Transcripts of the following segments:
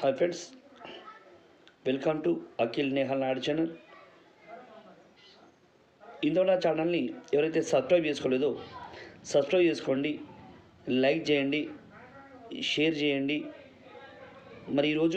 hi friends welcome to Akhil Nehal Naidu channel ఇందులో నా ఛానల్ని ఎవరైతే సబ్స్క్రైబ్ చేసుకోలేదో సబ్స్క్రైబ్ చేసుకోండి లైక్ చేయండి షేర్ చేయండి మరి ఈరోజు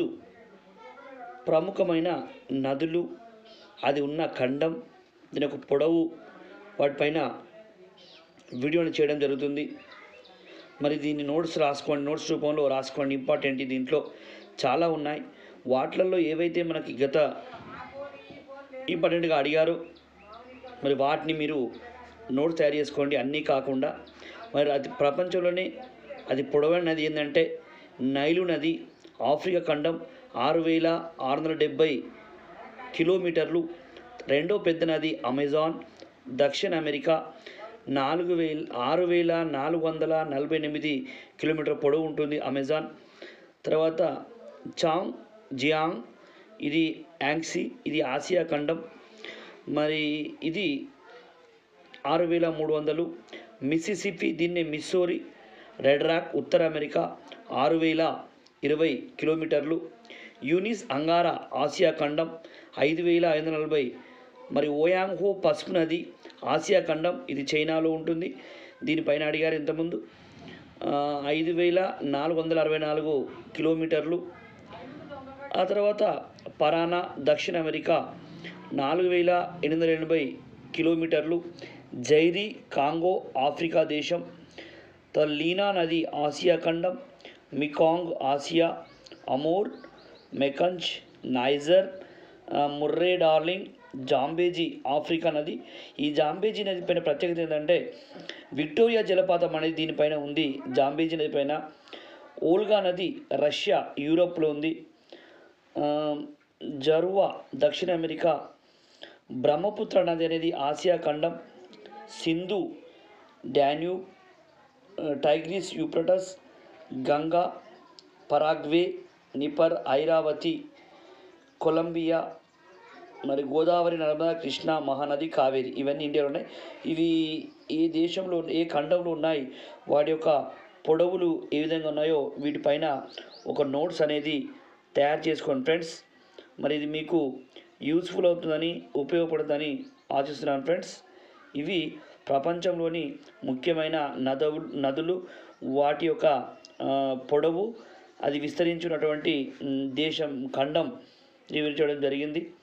ప్రముఖమైన నదులు అది ఉన్న ఖండం దీని యొక్క పొడవు వాటిపైన వీడియోని చేయడం జరుగుతుంది మరి దీన్ని నోట్స్ రాసుకోండి నోట్స్ రూపంలో రాసుకోండి ఇంపార్టెంట్ దీంట్లో చాలా ఉన్నాయి వాటిలలో ఏవైతే మనకి గత ఇంపార్టెంట్గా అడిగారో మరి వాటిని మీరు నోట్స్ తయారు చేసుకోండి అన్నీ కాకుండా మరి అది ప్రపంచంలోనే అది పొడవైన నది ఏంటంటే నైలు నది ఆఫ్రికా ఖండం ఆరు వేల ఆరు వందల డెబ్బై కిలోమీటర్లు రెండో పెద్ద నది అమెజాన్ దక్షిణ అమెరికా నాలుగు వేల ఆరు వేల నాలుగు వందల నలభై ఎనిమిది కిలోమీటర్ పొడవు ఉంటుంది అమెజాన్ తర్వాత చాంగ్ జియాంగ్ ఇది యాంగ్సీ ఇది ఆసియా ఖండం మరి ఇది ఆరు వేల మూడు వందలు మిస్సిసిపి దీన్ని మిస్సోరి రెడ్ రాక్ ఉత్తర అమెరికా ఆరు వేల ఇరవై కిలోమీటర్లు యూనిస్ అంగారా ఆసియా ఖండం ఐదు వేల ఐదు వందల నలభై మరి ఓయాంగ్హో పసుపు నది ఆసియా ఖండం ఇది చైనాలో ఉంటుంది దీనిపైన అడిగారు ఇంతకుముందు ఆ, ఐదు వేల నాలుగు వందల అరవై నాలుగు కిలోమీటర్లు ఆ తర్వాత పరానా దక్షిణ అమెరికా నాలుగు వేల ఎనిమిది వందల ఎనభై కిలోమీటర్లు జైరీ కాంగో ఆఫ్రికా దేశం తర్వాత లీనా నది ఆసియా ఖండం Mekong Asia Amur Mackenzie Niger ఆ, ముర్రే డార్లింగ్ జాంబేజీ ఆఫ్రికా నది ఈ జాంబేజీ నది పైన ప్రత్యేకత ఏంటంటే విక్టోరియా జలపాతం అనేది దీనిపైన ఉంది జాంబేజీ నది పైన ఓల్గా నది రష్యా యూరోప్లో ఉంది ఆ, జరువా దక్షిణ అమెరికా బ్రహ్మపుత్ర నది అనేది ఆసియా ఖండం సింధు డాన్యూబ్ ఆ, Tigris Euphrates Ganga Paraguay Dnieper Irrawaddy Columbia మరి గోదావరి నర్మదా కృష్ణ మహానది కావేరి ఇవన్నీ ఇండియాలో ఉన్నాయి ఇవి ఏ దేశంలో ఏ ఖండంలో ఉన్నాయి వాటి యొక్క పొడవులు ఏ విధంగా ఉన్నాయో వీటిపైన ఒక నోట్స్ అనేది తయారు చేసుకోండి ఫ్రెండ్స్ మరి ఇది మీకు యూస్ఫుల్ అవుతుందని ఉపయోగపడుతుందని ఆశిస్తున్నాను ఫ్రెండ్స్ ఇవి ప్రపంచంలోని ముఖ్యమైన నదవు నదులు వాటి యొక్క ఆ, పొడవు అది విస్తరించినటువంటి మ్, దేశం ఖండం వివరించడం జరిగింది